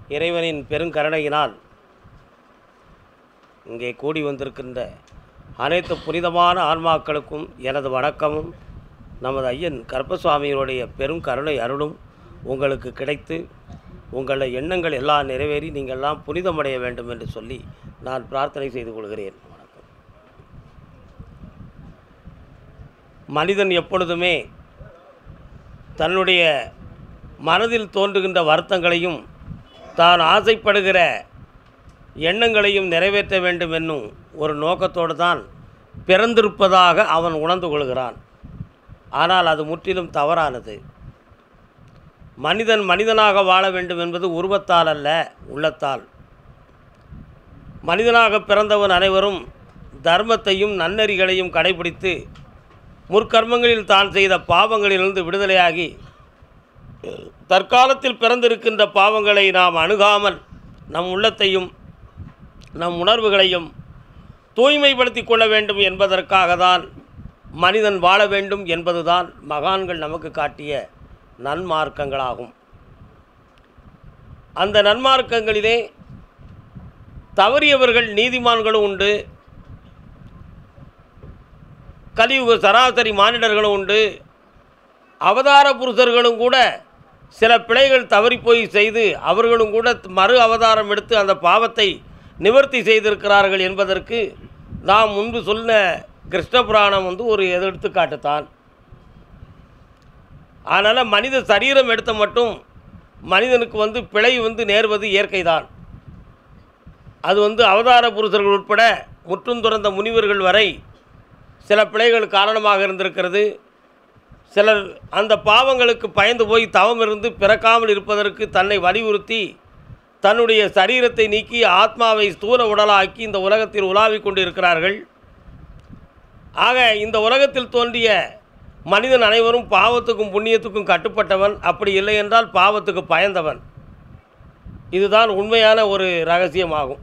இறைவனின் பெருங்கருணையினால் இங்கே கூடி வந்திருக்கின்ற அனைத்து புனிதமான ஆன்மாக்களுக்கும் எனது வணக்கமும் நமது ஐயன் கருப்பசுவாமியினுடைய பெரும் கருணை அருளும் உங்களுக்கு கிடைத்து உங்களது எண்ணங்கள் எல்லாம் நிறைவேறி நீங்கள்லாம் புனிதமடைய வேண்டும் என்று சொல்லி நான் பிரார்த்தனை செய்து கொள்கிறேன் வணக்கம் மனிதன் எப்பொழுதுமே தன்னுடைய மனதில் தோன்றுகின்ற வருத்தங்களையும் தான் ஆசைப்படுகிற எண்ணங்களையும் நிறைவேற்ற வேண்டும் என்னும் ஒரு நோக்கத்தோடு தான் பிறந்திருப்பதாக அவன் உணர்ந்து கொள்கிறான் ஆனால் அது முற்றிலும் தவறானது மனிதன் மனிதனாக வாழ வேண்டும் என்பது உருவத்தால் அல்ல உள்ளத்தால் மனிதனாக பிறந்தவன் அனைவரும் தர்மத்தையும் நன்னெறிகளையும் கடைபிடித்து முற்கர்மங்களில் தான் செய்த பாவங்களிலிருந்து விடுதலையாகி தற்காலத்தில் பிறந்திருக்கின்ற பாவங்களை நாம் அணுகாமல் நம் உள்ளத்தையும் நம் உணர்வுகளையும் தூய்மைப்படுத்தி கொள்ள வேண்டும் என்பதற்காக தான் மனிதன் வாழ வேண்டும் என்பதுதான் மகான்கள் நமக்கு காட்டிய நன்மார்க்கங்களாகும் அந்த நன்மார்க்கங்களிலே தவறியவர்கள் நீதிமான்களும் உண்டு கலியுக சராசரி மானிடர்களும் உண்டு அவதார புருஷர்களும் கூட சில பிழைகள் தவறி போய் செய்து அவர்களும் கூட மறு அவதாரம் எடுத்து அந்த பாவத்தை நிவர்த்தி செய்திருக்கிறார்கள் என்பதற்கு நாம் முன்பு சொன்ன கிருஷ்ண புராணம் வந்து ஒரு எடுத்துக்காட்டுத்தான் அதனால் மனித சரீரம் எடுத்த மட்டும் மனிதனுக்கு வந்து பிழை வந்து நேர்வது இயற்கைதான் அது வந்து அவதார புருஷர்கள் உட்பட முற்றும் துறந்த முனிவர்கள் வரை சில பிழைகள் காரணமாக இருந்திருக்கிறது சிலர் அந்த பாவங்களுக்கு பயந்து போய் தவம் இருந்து பிறக்காமல் இருப்பதற்கு தன்னை வலியுறுத்தி தன்னுடைய சரீரத்தை நீக்கி ஆத்மாவை ஸ்தூல உடலாக்கி இந்த உலகத்தில் உலாவிக் கொண்டு இருக்கிறார்கள் ஆக இந்த உலகத்தில் தோன்றிய மனிதன் அனைவரும் பாவத்துக்கும் புண்ணியத்துக்கும் கட்டுப்பட்டவன் அப்படி இல்லை என்றால் பாவத்துக்கு பயந்தவன் இதுதான் உண்மையான ஒரு ரகசியமாகும்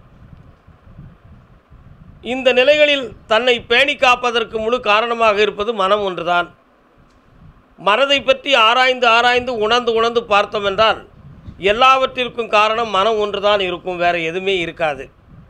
இந்த நிலைகளில் தன்னை பேணி காப்பதற்கு முழு காரணமாக இருப்பது மனம் ஒன்றுதான் மனதை பற்றி ஆராய்ந்து ஆராய்ந்து உணர்ந்து உணர்ந்து பார்த்தோம் என்றால் எல்லாவற்றிற்கும் காரணம் மனம் ஒன்றுதான் இருக்கும் வேறு எதுவுமே இருக்காது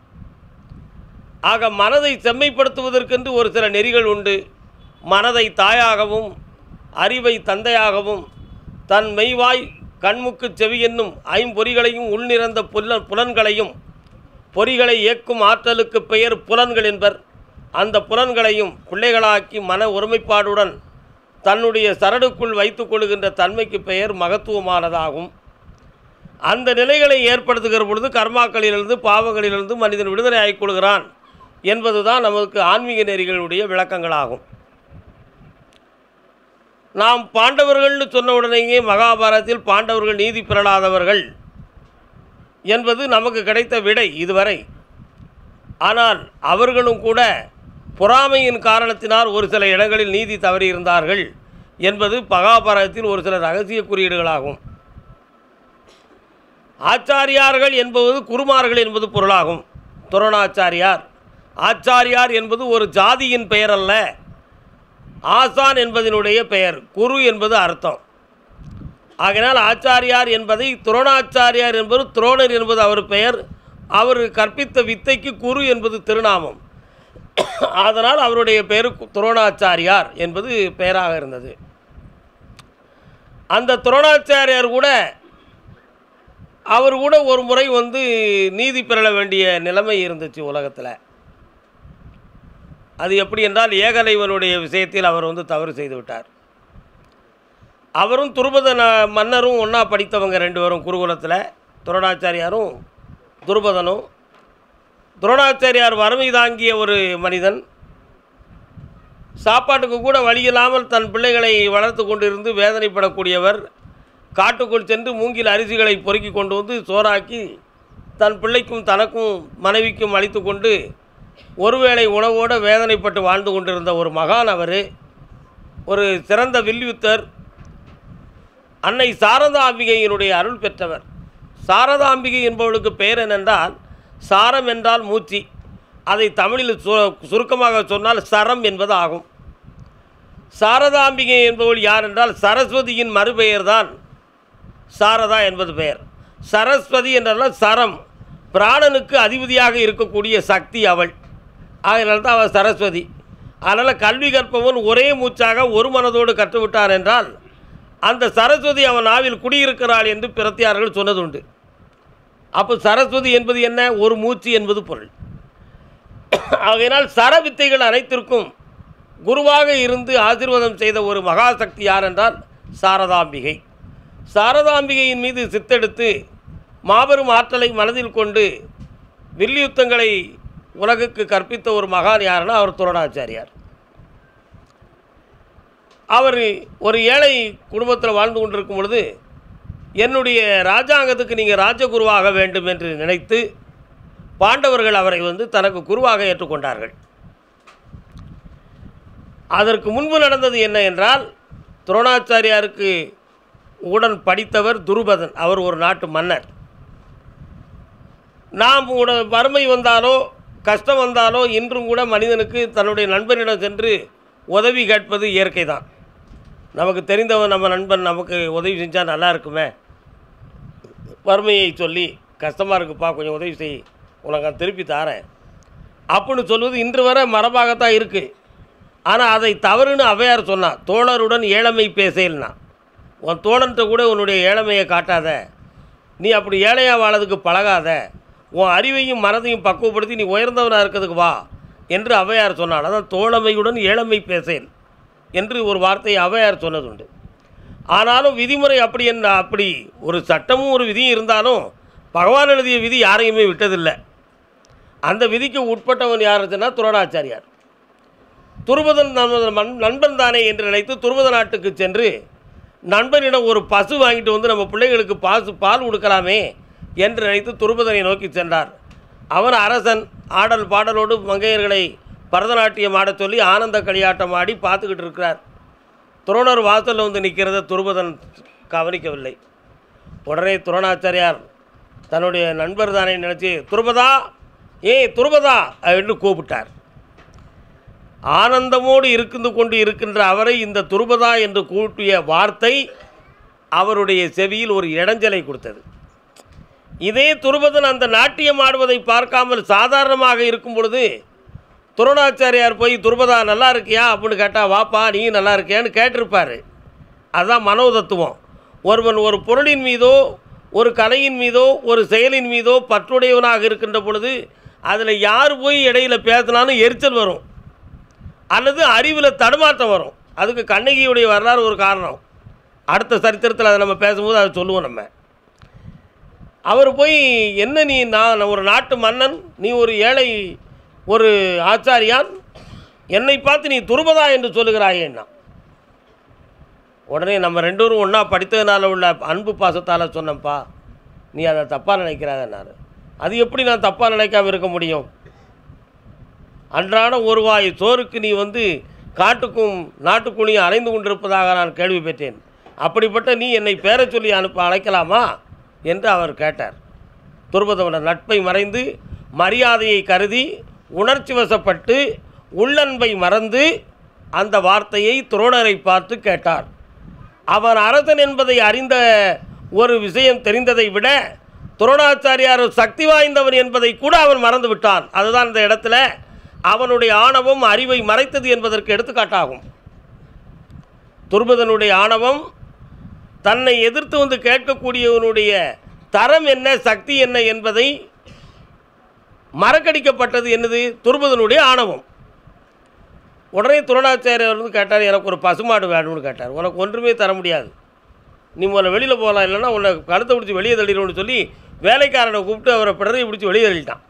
ஆக மனதை செம்மைப்படுத்துவதற்கென்று ஒரு சில நெறிகள் உண்டு மனதை தாயாகவும் அறிவை தந்தையாகவும் தன் மெய்வாய் கண்முக்கு செவி என்னும் ஐம்பொறிகளையும் உள்நிறந்த புல புலன்களையும் பொறிகளை இயக்கும் ஆற்றலுக்கு பெயர் புலன்கள் என்பர் அந்த புலன்களையும் பிள்ளைகளாக்கி மன ஒருமைப்பாடுடன் தன்னுடைய சரடுக்குள் வைத்து கொள்கின்ற தன்மைக்கு பெயர் மகத்துவமானதாகும் அந்த நிலைகளை ஏற்படுத்துகிற பொழுது கர்மாக்களிலிருந்து பாவங்களிலிருந்து மனிதன் விடுதலை ஆகிக் கொள்கிறான் என்பதுதான் நமக்கு ஆன்மீக நெறிகளுடைய விளக்கங்களாகும் நாம் பாண்டவர்கள்னு சொன்ன உடனேயே மகாபாரதத்தில் பாண்டவர்கள் நீதி பெறலாதவர்கள் என்பது நமக்கு கிடைத்த விடை இதுவரை ஆனால் அவர்களும் கூட பொறாமையின் காரணத்தினால் ஒரு சில இடங்களில் நீதி தவறியிருந்தார்கள் என்பது மகாபாரதத்தில் ஒரு சில ரகசிய குறியீடுகளாகும் ஆச்சாரியார்கள் என்பது குருமார்கள் என்பது பொருளாகும் துரோணாச்சாரியார் ஆச்சாரியார் என்பது ஒரு ஜாதியின் பெயர் அல்ல ஆசான் என்பதனுடைய பெயர் குரு என்பது அர்த்தம் ஆகையினால் ஆச்சாரியார் என்பதை துரோணாச்சாரியார் என்பது துரோணர் என்பது அவர் பெயர் அவர் கற்பித்த வித்தைக்கு குரு என்பது திருநாமம் அதனால் அவருடைய பெயர் துரோணாச்சாரியார் என்பது பெயராக இருந்தது அந்த துரோணாச்சாரியார் கூட அவர் கூட ஒரு முறை வந்து நீதி பெற வேண்டிய நிலைமை இருந்துச்சு உலகத்தில் அது எப்படி என்றால் ஏகலைவனுடைய விஷயத்தில் அவர் வந்து தவறு செய்து விட்டார் அவரும் துருபத ந- மன்னரும் ஒன்றா படித்தவங்க ரெண்டு பேரும் குருகுலத்தில் துரோணாச்சாரியாரும் துருபதனும் துரோணாச்சாரியார் வறுமை தாங்கிய ஒரு மனிதன் சாப்பாட்டுக்கு கூட வழி இல்லாமல் தன் பிள்ளைகளை வளர்த்து கொண்டிருந்து வேதனைப்படக்கூடியவர் காட்டுக்குள் சென்று மூங்கில் அரிசிகளை பொறுக்கி கொண்டு வந்து சோறாக்கி தன் பிள்ளைக்கும் தனக்கும் மனைவிக்கும் அளித்து கொண்டு ஒருவேளை உணவோடு வேதனைப்பட்டு வாழ்ந்து கொண்டிருந்த ஒரு மகான் அவர் ஒரு சிறந்த வில்யுத்தர் அன்னை சாரதாம்பிகையினுடைய அருள் பெற்றவர் சாரதாம்பிகை என்பவளுக்கு பெயர் என்னென்றால் சாரம் என்றால் மூச்சு அதை தமிழில் சு சுருக்கமாக சொன்னால் சரம் என்பது ஆகும் சாரதாம்பிகை என்பவள் யார் என்றால் சரஸ்வதியின் மறுபெயர்தான் சாரதா என்பது பெயர் சரஸ்வதி என்றால் சரம் பிராணனுக்கு அதிபதியாக இருக்கக்கூடிய சக்தி அவள் அதனால தான் அவள் சரஸ்வதி அதனால் கல்வி கற்பவன் ஒரே மூச்சாக ஒரு மனதோடு கற்றுவிட்டான் என்றால் அந்த சரஸ்வதி அவன் நாவில் குடியிருக்கிறாள் என்று பிரத்தியார்கள் சொன்னதுண்டு அப்போ சரஸ்வதி என்பது என்ன ஒரு மூச்சு என்பது பொருள் ஆகையினால் சர வித்தைகள் அனைத்திற்கும் குருவாக இருந்து ஆசீர்வாதம் செய்த ஒரு மகாசக்தி யார் என்றால் சாரதாம்பிகை சாரதாம்பிகையின் மீது சித்தெடுத்து மாபெரும் ஆற்றலை மனதில் கொண்டு வில்யுத்தங்களை உலகுக்கு கற்பித்த ஒரு மகான் யாருன்னா அவர் துரோணாச்சாரியார் அவர் ஒரு ஏழை குடும்பத்தில் வாழ்ந்து கொண்டிருக்கும் பொழுது என்னுடைய ராஜாங்கத்துக்கு நீங்கள் ராஜகுருவாக வேண்டும் என்று நினைத்து பாண்டவர்கள் அவரை வந்து தனக்கு குருவாக ஏற்றுக்கொண்டார்கள் அதற்கு முன்பு நடந்தது என்ன என்றால் துரோணாச்சாரியாருக்கு உடன் படித்தவர் துருபதன் அவர் ஒரு நாட்டு மன்னர் நாம் உட வறுமை வந்தாலோ கஷ்டம் வந்தாலோ இன்றும் கூட மனிதனுக்கு தன்னுடைய நண்பனிடம் சென்று உதவி கேட்பது இயற்கை தான் நமக்கு தெரிந்தவன் நம்ம நண்பன் நமக்கு உதவி செஞ்சால் நல்லா இருக்குமே வறுமையை சொல்லி கஷ்டமாக இருக்குப்பா கொஞ்சம் உதவி செய் உனக்கு நான் திருப்பி தாரேன் அப்படின்னு சொல்வது இன்று வரை மரபாகத்தான் இருக்குது ஆனால் அதை தவறுன்னு அவையார் சொன்னான் தோழருடன் ஏழமை பேசேல்னா உன் தோழன்ட்ட கூட உன்னுடைய ஏழமையை காட்டாத நீ அப்படி ஏழையாக வாழறதுக்கு பழகாத உன் அறிவையும் மனதையும் பக்குவப்படுத்தி நீ உயர்ந்தவனாக இருக்கிறதுக்கு வா என்று அவையார் சொன்னான் அதான் தோழமையுடன் ஏழமை பேசேன் என்று ஒரு வார்த்தையை அவையார் சொன்னதுண்டு ஆனாலும் விதிமுறை அப்படி என்ன அப்படி ஒரு சட்டமும் ஒரு விதியும் இருந்தாலும் பகவான் எழுதிய விதி யாரையுமே விட்டதில்லை அந்த விதிக்கு உட்பட்டவன் யாருன்னா துரோணாச்சாரியார் துருபதன் நமது மண் நண்பன் தானே என்று நினைத்து துருபத நாட்டுக்கு சென்று நண்பனிடம் ஒரு பசு வாங்கிட்டு வந்து நம்ம பிள்ளைகளுக்கு பாசு பால் கொடுக்கலாமே என்று நினைத்து துருபதனை நோக்கி சென்றார் அவன் அரசன் ஆடல் பாடலோடு மங்கையர்களை பரதநாட்டியம் ஆடச் சொல்லி ஆனந்த களியாட்டம் ஆடி பார்த்துக்கிட்டு இருக்கிறார் துரோணர் வாசலில் வந்து நிற்கிறத துருபதன் கவனிக்கவில்லை உடனே துரோணாச்சாரியார் தன்னுடைய நண்பர் தானே நினச்சி துருபதா ஏய் துருபதா என்று கூப்பிட்டார் ஆனந்தமோடு இருந்து கொண்டு இருக்கின்ற அவரை இந்த துருபதா என்று கூட்டிய வார்த்தை அவருடைய செவியில் ஒரு இடைஞ்சலை கொடுத்தது இதே துருபதன் அந்த நாட்டியம் ஆடுவதை பார்க்காமல் சாதாரணமாக இருக்கும் பொழுது துரோணாச்சாரியார் போய் துருபதா நல்லா இருக்கியா அப்படின்னு கேட்டால் வாப்பா நீ நல்லா இருக்கியான்னு கேட்டிருப்பார் அதுதான் மனோ தத்துவம் ஒருவன் ஒரு பொருளின் மீதோ ஒரு கலையின் மீதோ ஒரு செயலின் மீதோ பற்றுடையவனாக இருக்கின்ற பொழுது அதில் யார் போய் இடையில பேசினாலும் எரிச்சல் வரும் அல்லது அறிவில் தடுமாற்றம் வரும் அதுக்கு கண்ணகியுடைய வரலாறு ஒரு காரணம் அடுத்த சரித்திரத்தில் அதை நம்ம பேசும்போது அதை சொல்லுவோம் நம்ம அவர் போய் என்ன நீ நான் ஒரு நாட்டு மன்னன் நீ ஒரு ஏழை ஒரு ஆச்சாரியான் என்னை பார்த்து நீ துருபதா என்று சொல்லுகிறாயேன்னா உடனே நம்ம ரெண்டு பேரும் ஒன்றா படித்ததுனால உள்ள அன்பு பாசத்தால் சொன்னப்பா நீ அதை தப்பாக நினைக்கிறாதன்னாரு அது எப்படி நான் தப்பாக நினைக்காம இருக்க முடியும் அன்றாட ஒரு வாய் சோறுக்கு நீ வந்து காட்டுக்கும் நாட்டுக்குழியும் அலைந்து கொண்டிருப்பதாக நான் கேள்வி பெற்றேன் அப்படிப்பட்ட நீ என்னை பேரச் சொல்லி அனுப்ப அழைக்கலாமா என்று அவர் கேட்டார் துருபதவன நட்பை மறைந்து மரியாதையை கருதி உணர்ச்சி வசப்பட்டு உள்ளன்பை மறந்து அந்த வார்த்தையை துரோணரை பார்த்து கேட்டார் அவன் அரசன் என்பதை அறிந்த ஒரு விஷயம் தெரிந்ததை விட துரோணாச்சாரியார் சக்தி வாய்ந்தவன் என்பதை கூட அவன் மறந்து விட்டான் அதுதான் இந்த இடத்துல அவனுடைய ஆணவம் அறிவை மறைத்தது என்பதற்கு எடுத்துக்காட்டாகும் துருபதனுடைய ஆணவம் தன்னை எதிர்த்து வந்து கேட்கக்கூடியவனுடைய தரம் என்ன சக்தி என்ன என்பதை மறக்கடிக்கப்பட்டது என்னது துருபதனுடைய ஆணவம் உடனே துரோணாச்சாரியர் வந்து கேட்டார் எனக்கு ஒரு பசுமாடு வேணும்னு கேட்டார் உனக்கு ஒன்றுமே தர முடியாது நீ முதல்ல வெளியில் போகலாம் இல்லைன்னா உன்னை கழுத்தை பிடிச்சி வெளியே தள்ளிடுவோம்னு சொல்லி வேலைக்காரனை கூப்பிட்டு அவரை பிடரை பிடிச்சி வெளியே தள்ளிட்டான்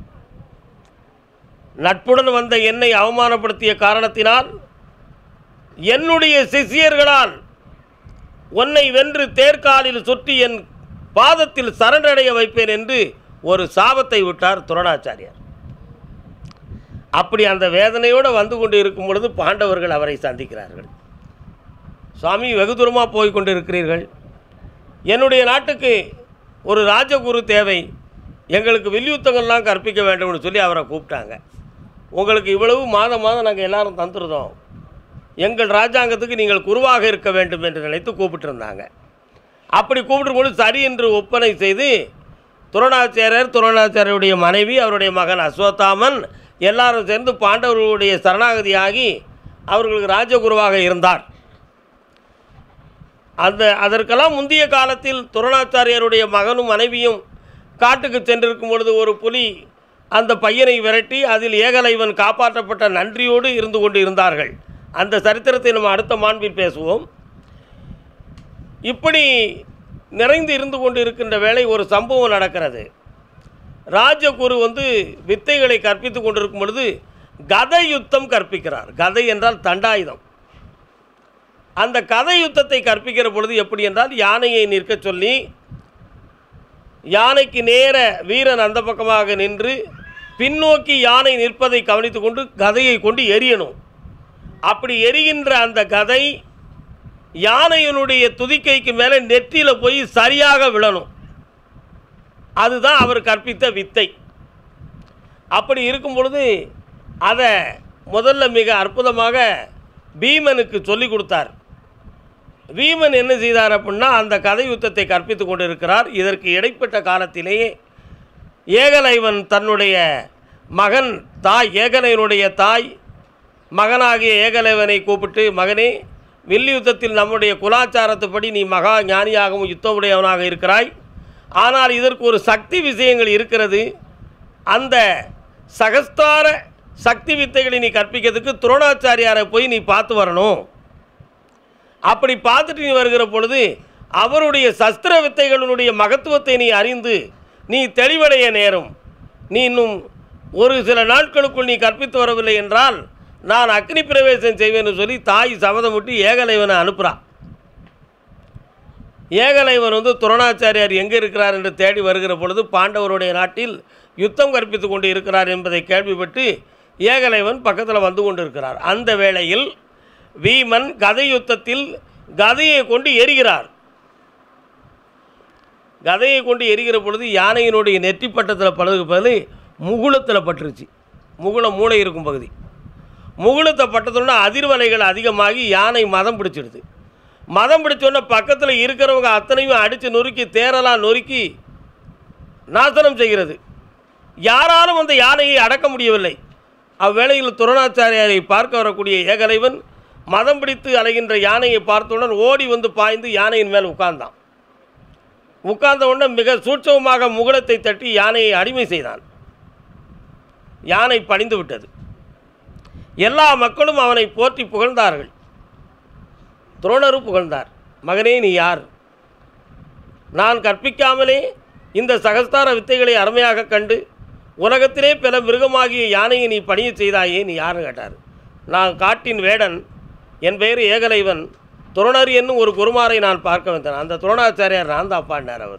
நட்புடன் வந்த என்னை அவமானப்படுத்திய காரணத்தினால் என்னுடைய சிஷியர்களால் உன்னை வென்று தேர்காலில் சுற்றி என் பாதத்தில் சரணடைய வைப்பேன் என்று ஒரு சாபத்தை விட்டார் துரோணாச்சாரியார் அப்படி அந்த வேதனையோடு வந்து கொண்டு இருக்கும் பொழுது பாண்டவர்கள் அவரை சந்திக்கிறார்கள் சுவாமி வெகு தூரமாக போய் கொண்டு இருக்கிறீர்கள் என்னுடைய நாட்டுக்கு ஒரு ராஜகுரு தேவை எங்களுக்கு வில்யுத்தங்கள்லாம் கற்பிக்க வேண்டும்னு சொல்லி அவரை கூப்பிட்டாங்க உங்களுக்கு இவ்வளவு மாதம் மாதம் நாங்கள் எல்லாரும் தந்துருந்தோம் எங்கள் ராஜாங்கத்துக்கு நீங்கள் குருவாக இருக்க வேண்டும் என்று நினைத்து கூப்பிட்டுருந்தாங்க அப்படி கூப்பிடும்போது சரி என்று ஒப்பனை செய்து துரோணாச்சாரியர் துரோணாச்சாரியருடைய மனைவி அவருடைய மகன் அஸ்வத்தாமன் எல்லாரும் சேர்ந்து பாண்டவர்களுடைய சரணாகதியாகி அவர்களுக்கு ராஜகுருவாக இருந்தார் அந்த அதற்கெல்லாம் முந்தைய காலத்தில் துரோணாச்சாரியருடைய மகனும் மனைவியும் காட்டுக்கு சென்றிருக்கும் பொழுது ஒரு புலி அந்த பையனை விரட்டி அதில் ஏகலைவன் காப்பாற்றப்பட்ட நன்றியோடு இருந்து கொண்டு இருந்தார்கள் அந்த சரித்திரத்தை நம்ம அடுத்த மாண்பில் பேசுவோம் இப்படி நிறைந்து இருந்து கொண்டு இருக்கின்ற வேளை ஒரு சம்பவம் நடக்கிறது ராஜகுரு வந்து வித்தைகளை கற்பித்து கொண்டிருக்கும் பொழுது கதை யுத்தம் கற்பிக்கிறார் கதை என்றால் தண்டாயுதம் அந்த கதை யுத்தத்தை கற்பிக்கிற பொழுது எப்படி என்றால் யானையை நிற்க சொல்லி யானைக்கு நேர வீரன் அந்த பக்கமாக நின்று பின்னோக்கி யானை நிற்பதை கவனித்து கொண்டு கதையை கொண்டு எரியணும் அப்படி எரிகின்ற அந்த கதை யானையினுடைய துதிக்கைக்கு மேலே நெற்றியில் போய் சரியாக விழணும் அதுதான் அவர் கற்பித்த வித்தை அப்படி இருக்கும் பொழுது அதை முதல்ல மிக அற்புதமாக பீமனுக்கு சொல்லி கொடுத்தார் பீமன் என்ன செய்தார் அப்படின்னா அந்த கதை யுத்தத்தை கற்பித்து கொண்டிருக்கிறார் இதற்கு இடைப்பட்ட காலத்திலேயே ஏகலைவன் தன்னுடைய மகன் தாய் ஏகலைவனுடைய தாய் மகனாகிய ஏகலைவனை கூப்பிட்டு மகனே வில்லி யுத்தத்தில் நம்முடைய குலாச்சாரத்துப்படி நீ மகா ஞானியாகவும் யுத்தமுடையவனாக இருக்கிறாய் ஆனால் இதற்கு ஒரு சக்தி விஷயங்கள் இருக்கிறது அந்த சகஸ்தார சக்தி வித்தைகளை நீ கற்பிக்கிறதுக்கு துரோணாச்சாரியாரை போய் நீ பார்த்து வரணும் அப்படி பார்த்துட்டு நீ வருகிற பொழுது அவருடைய சஸ்திர வித்தைகளினுடைய மகத்துவத்தை நீ அறிந்து நீ தெளிவடைய நேரும் நீ இன்னும் ஒரு சில நாட்களுக்குள் நீ கற்பித்து வரவில்லை என்றால் நான் அக்னி பிரவேசம் செய்வேன்னு சொல்லி தாய் சபதம் விட்டு ஏகலைவனை அனுப்புகிறான் ஏகலைவன் வந்து துரோணாச்சாரியார் எங்கே இருக்கிறார் என்று தேடி வருகிற பொழுது பாண்டவருடைய நாட்டில் யுத்தம் கற்பித்து கொண்டு இருக்கிறார் என்பதை கேள்விப்பட்டு ஏகலைவன் பக்கத்தில் வந்து கொண்டு இருக்கிறார் அந்த வேளையில் வீமன் கதை யுத்தத்தில் கதையை கொண்டு எரிகிறார் கதையை கொண்டு எரிகிற பொழுது யானையினுடைய நெற்றி பட்டத்தில் பழுகு பதில் முகுளத்தில் பட்டுருச்சு முகுளம் மூளை இருக்கும் பகுதி முகுளத்தை பட்டதுன்னா அதிர்வலைகள் அதிகமாகி யானை மதம் பிடிச்சிடுது மதம் பிடிச்சோன்னே பக்கத்தில் இருக்கிறவங்க அத்தனையும் அடித்து நொறுக்கி தேரெல்லாம் நொறுக்கி நாசனம் செய்கிறது யாராலும் அந்த யானையை அடக்க முடியவில்லை அவ்வேளையில் துரோணாச்சாரியாரை பார்க்க வரக்கூடிய ஏகலைவன் மதம் பிடித்து அலைகின்ற யானையை பார்த்தவுடன் ஓடி வந்து பாய்ந்து யானையின் மேல் உட்கார்ந்தான் உட்கார்ந்த உடனே மிக சூட்சமமாக முகுளத்தை தட்டி யானையை அடிமை செய்தான் யானை பணிந்து விட்டது எல்லா மக்களும் அவனை போற்றி புகழ்ந்தார்கள் துரோணரும் புகழ்ந்தார் மகனே நீ யார் நான் கற்பிக்காமலே இந்த சகஸ்தார வித்தைகளை அருமையாக கண்டு உலகத்திலே பல மிருகமாகிய யானையை நீ பணிய செய்தாயே நீ யாருன்னு கேட்டார் நான் காட்டின் வேடன் என் பெயர் ஏகலைவன் துரோணர் என்னும் ஒரு குருமாரை நான் பார்க்க வந்தேன் அந்த துரோணாச்சாரியார் நான் தான் அப்பாண்டார் அவர்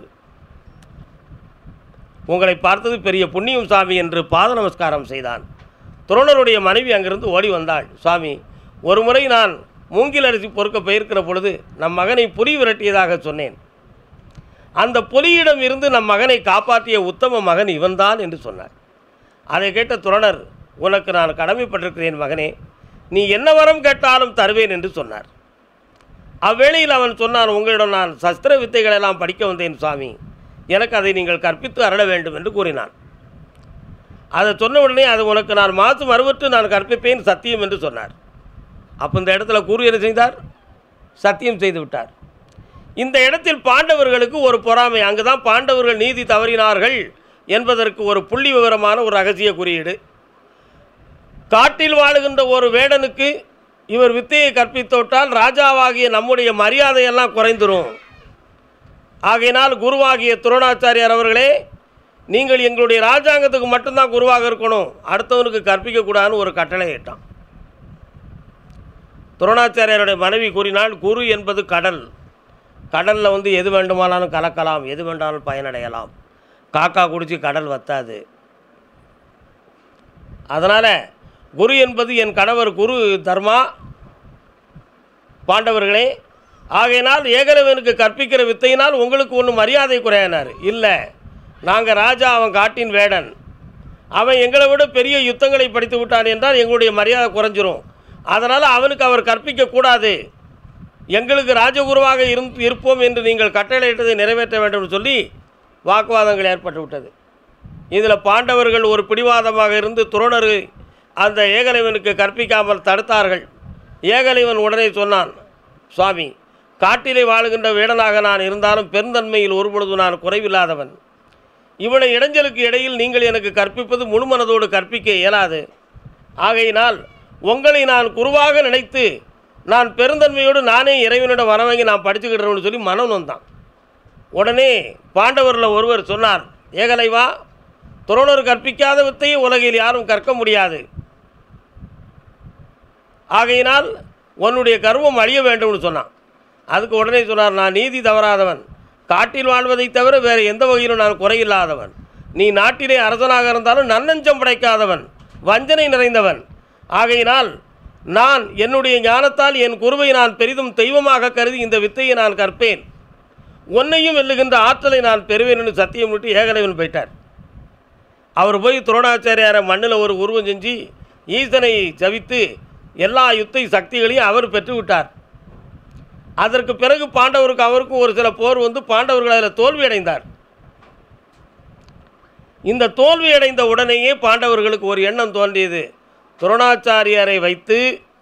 உங்களை பார்த்தது பெரிய புண்ணியம் சாமி என்று பாத நமஸ்காரம் செய்தான் துரோணருடைய மனைவி அங்கிருந்து ஓடி வந்தாள் சுவாமி ஒரு முறை நான் மூங்கில் அரிசி பொறுக்க போயிருக்கிற பொழுது நம் மகனை புலி விரட்டியதாக சொன்னேன் அந்த புலியிடம் இருந்து நம் மகனை காப்பாற்றிய உத்தம மகன் இவன்தான் என்று சொன்னார் அதை கேட்ட துரோணர் உனக்கு நான் கடமைப்பட்டிருக்கிறேன் மகனே நீ என்ன வரம் கேட்டாலும் தருவேன் என்று சொன்னார் அவ்வேளையில் அவன் சொன்னான் உங்களிடம் நான் சஸ்திர வித்தைகளெல்லாம் படிக்க வந்தேன் சுவாமி எனக்கு அதை நீங்கள் கற்பித்து அருள வேண்டும் என்று கூறினான் அதை சொன்ன உடனே அது உனக்கு நான் மாசு மறுவற்று நான் கற்பிப்பேன் சத்தியம் என்று சொன்னார் அப்போ இந்த இடத்துல குரு என்ன செய்தார் சத்தியம் செய்து விட்டார் இந்த இடத்தில் பாண்டவர்களுக்கு ஒரு பொறாமை அங்கு தான் பாண்டவர்கள் நீதி தவறினார்கள் என்பதற்கு ஒரு புள்ளி விவரமான ஒரு ரகசிய குறியீடு காட்டில் வாழுகின்ற ஒரு வேடனுக்கு இவர் வித்தையை கற்பித்துவிட்டால் ராஜாவாகிய நம்முடைய மரியாதையெல்லாம் குறைந்துரும் ஆகையினால் குருவாகிய துரோணாச்சாரியார் அவர்களே நீங்கள் எங்களுடைய ராஜாங்கத்துக்கு மட்டும்தான் குருவாக இருக்கணும் அடுத்தவனுக்கு கற்பிக்கக்கூடாதுன்னு ஒரு கட்டளை இட்டான் துரோணாச்சாரியாருடைய மனைவி கூறினாள் குரு என்பது கடல் கடலில் வந்து எது வேண்டுமானாலும் கலக்கலாம் எது வேண்டாலும் பயனடையலாம் காக்கா குடிச்சு கடல் வத்தாது அதனால் குரு என்பது என் கணவர் குரு தர்மா பாண்டவர்களே ஆகையினால் ஏகலவனுக்கு கற்பிக்கிற வித்தையினால் உங்களுக்கு ஒன்றும் மரியாதை குறையினார் இல்லை நாங்கள் ராஜா அவன் காட்டின் வேடன் அவன் எங்களை விட பெரிய யுத்தங்களை படித்து விட்டான் என்றால் எங்களுடைய மரியாதை குறைஞ்சிரும் அதனால் அவனுக்கு அவர் கற்பிக்கக்கூடாது எங்களுக்கு ராஜகுருவாக இருந்து இருப்போம் என்று நீங்கள் கட்டளையிட்டதை நிறைவேற்ற வேண்டும் என்று சொல்லி வாக்குவாதங்கள் ஏற்பட்டு விட்டது இதில் பாண்டவர்கள் ஒரு பிடிவாதமாக இருந்து துரோணர் அந்த ஏகலைவனுக்கு கற்பிக்காமல் தடுத்தார்கள் ஏகலைவன் உடனே சொன்னான் சுவாமி காட்டிலே வாழுகின்ற வேடனாக நான் இருந்தாலும் பெருந்தன்மையில் ஒருபொழுது நான் குறைவில்லாதவன் இவனை இடைஞ்சலுக்கு இடையில் நீங்கள் எனக்கு கற்பிப்பது முழுமனதோடு கற்பிக்க இயலாது ஆகையினால் உங்களை நான் குருவாக நினைத்து நான் பெருந்தன்மையோடு நானே இறைவனிடம் வரவாங்கி நான் படிச்சுக்கிட்டேன்னு சொல்லி மனம் வந்தான் உடனே பாண்டவரில் ஒருவர் சொன்னார் ஏகலைவா துரோணர் கற்பிக்காத வித்தையை உலகில் யாரும் கற்க முடியாது ஆகையினால் உன்னுடைய கர்வம் அழிய வேண்டும்னு சொன்னான் அதுக்கு உடனே சொன்னார் நான் நீதி தவறாதவன் காட்டில் வாழ்வதைத் தவிர வேறு எந்த வகையிலும் நான் குறையில்லாதவன் நீ நாட்டிலே அரசனாக இருந்தாலும் நன்னஞ்சம் படைக்காதவன் வஞ்சனை நிறைந்தவன் ஆகையினால் நான் என்னுடைய ஞானத்தால் என் குருவை நான் பெரிதும் தெய்வமாக கருதி இந்த வித்தையை நான் கற்பேன் உன்னையும் வெல்லுகின்ற ஆற்றலை நான் பெறுவேன் என்று சத்தியம் விட்டு ஏகலைவன் போயிட்டார் அவர் போய் துரோணாச்சாரியாரை மண்ணில் ஒரு உருவம் செஞ்சு ஈசனை ஜபித்து எல்லா யுத்த சக்திகளையும் அவர் பெற்றுவிட்டார் அதற்கு பிறகு பாண்டவருக்கு அவருக்கும் ஒரு சில போர் வந்து பாண்டவர்கள் அதில் தோல்வி அடைந்தார் இந்த தோல்வி அடைந்த உடனேயே பாண்டவர்களுக்கு ஒரு எண்ணம் தோன்றியது துரோணாச்சாரியாரை வைத்து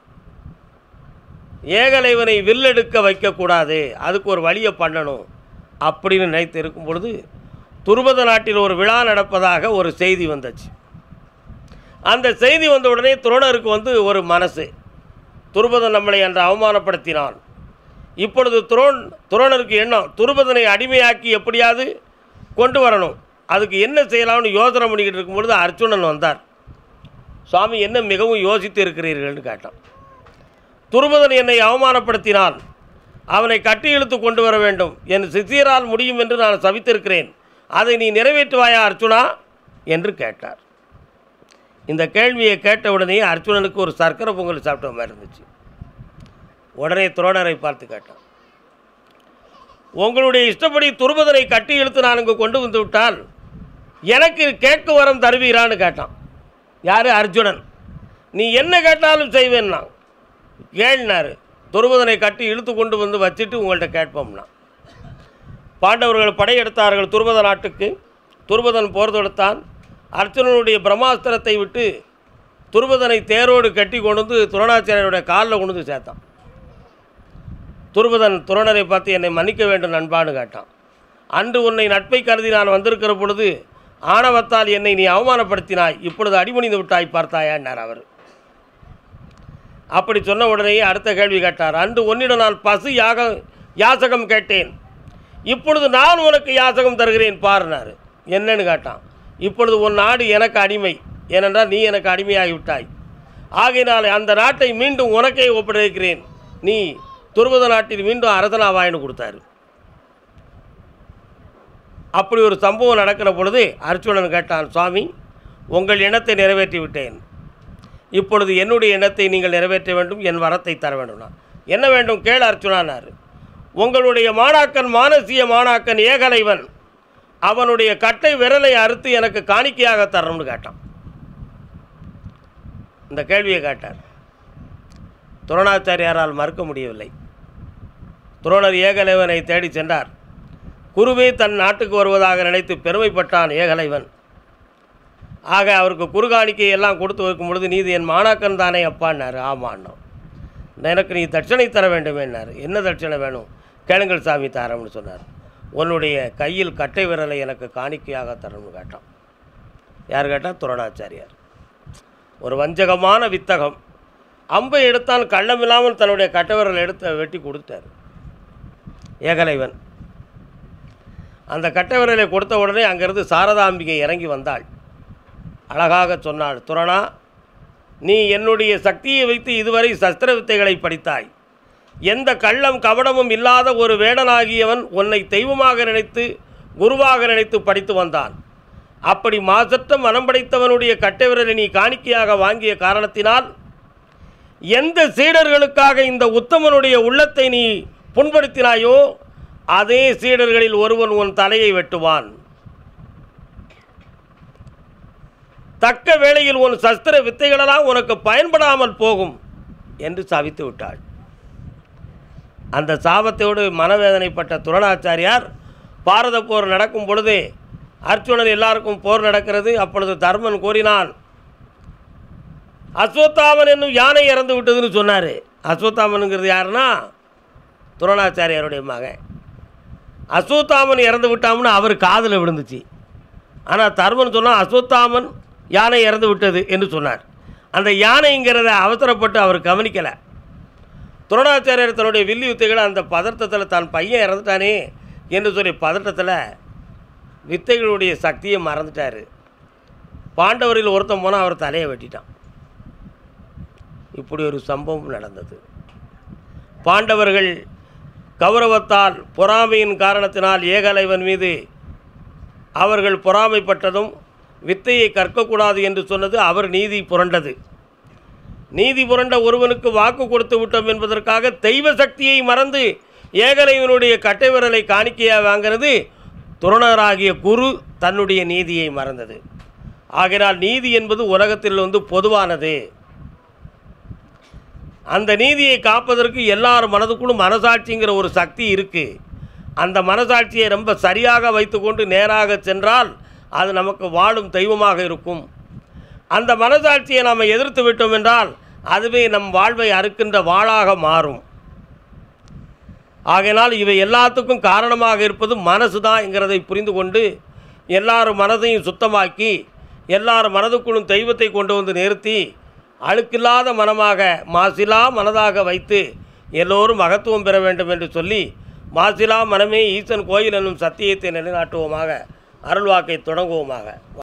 ஏகலைவனை வில்லெடுக்க வைக்கக்கூடாது அதுக்கு ஒரு வழியை பண்ணணும் அப்படின்னு நினைத்து இருக்கும் பொழுது துருபத நாட்டில் ஒரு விழா நடப்பதாக ஒரு செய்தி வந்துச்சு அந்த செய்தி வந்த உடனே துரோணருக்கு வந்து ஒரு மனசு துருபதன் நம்மளை அன்று அவமானப்படுத்தினான் இப்பொழுது துரோன் துரோணருக்கு எண்ணம் துருபதனை அடிமையாக்கி எப்படியாவது கொண்டு வரணும் அதுக்கு என்ன செய்யலாம்னு யோசனை பண்ணிக்கிட்டு இருக்கும்பொழுது அர்ஜுனன் வந்தார் சுவாமி என்ன மிகவும் யோசித்து இருக்கிறீர்கள்னு கேட்டான் துருபதன் என்னை அவமானப்படுத்தினான் அவனை கட்டி இழுத்து கொண்டு வர வேண்டும் என் சிசியரால் முடியும் என்று நான் சபித்திருக்கிறேன் அதை நீ நிறைவேற்றுவாயா அர்ஜுனா என்று கேட்டார் இந்த கேள்வியை கேட்டவுடனே அர்ஜுனனுக்கு ஒரு சர்க்கரை பொங்கல் சாப்பிட்ட மாதிரி இருந்துச்சு உடனே துரோணரை பார்த்து கேட்டான் உங்களுடைய இஷ்டப்படி துருபதனை கட்டி இழுத்து நான் இங்கு கொண்டு வந்து விட்டால் எனக்கு கேட்க வரம் தருவீரான்னு கேட்டான் யார் அர்ஜுனன் நீ என்ன கேட்டாலும் செய்வேன்னா கேள்னாரு துருபதனை கட்டி இழுத்து கொண்டு வந்து வச்சுட்டு உங்கள்கிட்ட கேட்போம்னா பாண்டவர்கள் படையெடுத்தார்கள் துருபத நாட்டுக்கு துருபதன் போர் தொடுத்தான் அர்ஜுனனுடைய பிரம்மாஸ்திரத்தை விட்டு துருபதனை தேரோடு கட்டி கொண்டு வந்து துரோணாச்சாரியருடைய காலில் கொண்டு வந்து சேர்த்தான் துருபதன் துரோணரை பார்த்து என்னை மன்னிக்க வேண்டும் நண்பான்னு கேட்டான் அன்று உன்னை நட்பை கருதி நான் வந்திருக்கிற பொழுது ஆணவத்தால் என்னை நீ அவமானப்படுத்தினாய் இப்பொழுது அடிமணிந்து விட்டாய் பார்த்தாயான்னார் அவர் அப்படி சொன்ன உடனேயே அடுத்த கேள்வி கேட்டார் அன்று உன்னிடம் நான் பசு யாக யாசகம் கேட்டேன் இப்பொழுது நான் உனக்கு யாசகம் தருகிறேன் பாருனார் என்னன்னு கேட்டான் இப்பொழுது உன் நாடு எனக்கு அடிமை ஏனென்றால் நீ எனக்கு அடிமையாகி விட்டாய் ஆகையினால் அந்த நாட்டை மீண்டும் உனக்கே ஒப்படைக்கிறேன் நீ துருபத நாட்டில் மீண்டும் அரசனாவாயின்னு கொடுத்தாரு அப்படி ஒரு சம்பவம் நடக்கிற பொழுது அர்ஜுனன் கேட்டான் சுவாமி உங்கள் எண்ணத்தை நிறைவேற்றி விட்டேன் இப்பொழுது என்னுடைய எண்ணத்தை நீங்கள் நிறைவேற்ற வேண்டும் என் வரத்தை தர வேண்டும்னா என்ன வேண்டும் கேள் அர்ஜுனானார் உங்களுடைய மாணாக்கன் மானசீய மாணாக்கன் ஏகலைவன் அவனுடைய கட்டை விரலை அறுத்து எனக்கு காணிக்கையாக தரணும்னு கேட்டான் இந்த கேள்வியை கேட்டார் துரோணாச்சாரியாரால் மறுக்க முடியவில்லை துரோணர் ஏகலைவனை தேடி சென்றார் குருவே தன் நாட்டுக்கு வருவதாக நினைத்து பெருமைப்பட்டான் ஏகலைவன் ஆக அவருக்கு குறுகாணிக்கை எல்லாம் கொடுத்து வைக்கும் பொழுது நீது என் மாணாக்கன் தானே அப்பான்னாரு ஆமாண்ணா எனக்கு நீ தட்சணை தர வேண்டுமேன்னாரு என்ன தட்சணை வேணும் கேளுங்கள் சாமி தாரம்னு சொன்னார் உன்னுடைய கையில் கட்டை விரலை எனக்கு காணிக்கையாக தரணும்னு கேட்டான் யார் கேட்டால் துரோணாச்சாரியார் ஒரு வஞ்சகமான வித்தகம் அம்பை எடுத்தான் கள்ளமில்லாமல் தன்னுடைய கட்டை விரலை எடுத்து வெட்டி கொடுத்தார் ஏகலைவன் அந்த கட்டை விரலை கொடுத்த உடனே அங்கிருந்து சாரதாம்பிகை இறங்கி வந்தாள் அழகாக சொன்னாள் துரணா நீ என்னுடைய சக்தியை வைத்து இதுவரை சஸ்திர வித்தைகளை படித்தாய் எந்த கள்ளம் கபடமும் இல்லாத ஒரு வேடனாகியவன் உன்னை தெய்வமாக நினைத்து குருவாக நினைத்து படித்து வந்தான் அப்படி மாசற்ற மனம் படைத்தவனுடைய கட்டை விரலை நீ காணிக்கையாக வாங்கிய காரணத்தினால் எந்த சீடர்களுக்காக இந்த உத்தமனுடைய உள்ளத்தை நீ புண்படுத்தினாயோ அதே சீடர்களில் ஒருவன் உன் தலையை வெட்டுவான் தக்க வேளையில் உன் சஸ்திர வித்தைகளெல்லாம் உனக்கு பயன்படாமல் போகும் என்று சவித்து விட்டாள் அந்த சாபத்தோடு மனவேதனைப்பட்ட துரணாச்சாரியார் பாரத போர் நடக்கும் பொழுது அர்ச்சுனன் எல்லாருக்கும் போர் நடக்கிறது அப்பொழுது தர்மன் கூறினான் அஸ்வத்தாமன் என்னும் யானை இறந்து விட்டதுன்னு சொன்னார் அஸ்வத்தாமனுங்கிறது யாருன்னா துரணாச்சாரியாருடைய மகன் அஸ்வத்தாமன் இறந்து விட்டாம்னு அவர் காதில் விழுந்துச்சு ஆனால் தர்மன் சொன்னால் அஸ்வத்தாமன் யானை இறந்து விட்டது என்று சொன்னார் அந்த யானைங்கிறத அவசரப்பட்டு அவர் கவனிக்கலை துரோணாச்சாரியர் தன்னுடைய வில்லி வித்தைகளை அந்த பதட்டத்தில் தான் பையன் இறந்துட்டானே என்று சொல்லி பதட்டத்தில் வித்தைகளுடைய சக்தியை மறந்துட்டார் பாண்டவரில் ஒருத்தன் போனால் அவர் தலையை வெட்டிட்டான் இப்படி ஒரு சம்பவம் நடந்தது பாண்டவர்கள் கௌரவத்தால் பொறாமையின் காரணத்தினால் ஏகலைவன் மீது அவர்கள் பொறாமைப்பட்டதும் வித்தையை கற்கக்கூடாது என்று சொன்னது அவர் நீதி புரண்டது நீதி புரண்ட ஒருவனுக்கு வாக்கு கொடுத்து விட்டோம் என்பதற்காக தெய்வ சக்தியை மறந்து ஏகலைவனுடைய கட்டை விரலை காணிக்கையாக வாங்கிறது துரணராகிய குரு தன்னுடைய நீதியை மறந்தது ஆகையால் நீதி என்பது உலகத்தில் வந்து பொதுவானது அந்த நீதியை காப்பதற்கு எல்லார் மனதுக்குள்ளும் மனசாட்சிங்கிற ஒரு சக்தி இருக்குது அந்த மனசாட்சியை ரொம்ப சரியாக வைத்துக்கொண்டு நேராக சென்றால் அது நமக்கு வாழும் தெய்வமாக இருக்கும் அந்த மனசாட்சியை நாம் எதிர்த்து விட்டோம் என்றால் அதுவே நம் வாழ்வை அறுக்கின்ற வாளாக மாறும் ஆகையினால் இவை எல்லாத்துக்கும் காரணமாக இருப்பது மனசு தான்ங்கிறதை புரிந்து கொண்டு எல்லாரும் மனதையும் சுத்தமாக்கி எல்லார் மனதுக்குள்ளும் தெய்வத்தை கொண்டு வந்து நிறுத்தி அழுக்கில்லாத மனமாக மாசிலா மனதாக வைத்து எல்லோரும் மகத்துவம் பெற வேண்டும் என்று சொல்லி மாசிலா மனமே ஈசன் கோயில் என்னும் சத்தியத்தை நிலைநாட்டுவோமாக அருள்வாக்கை தொடங்குவோமாக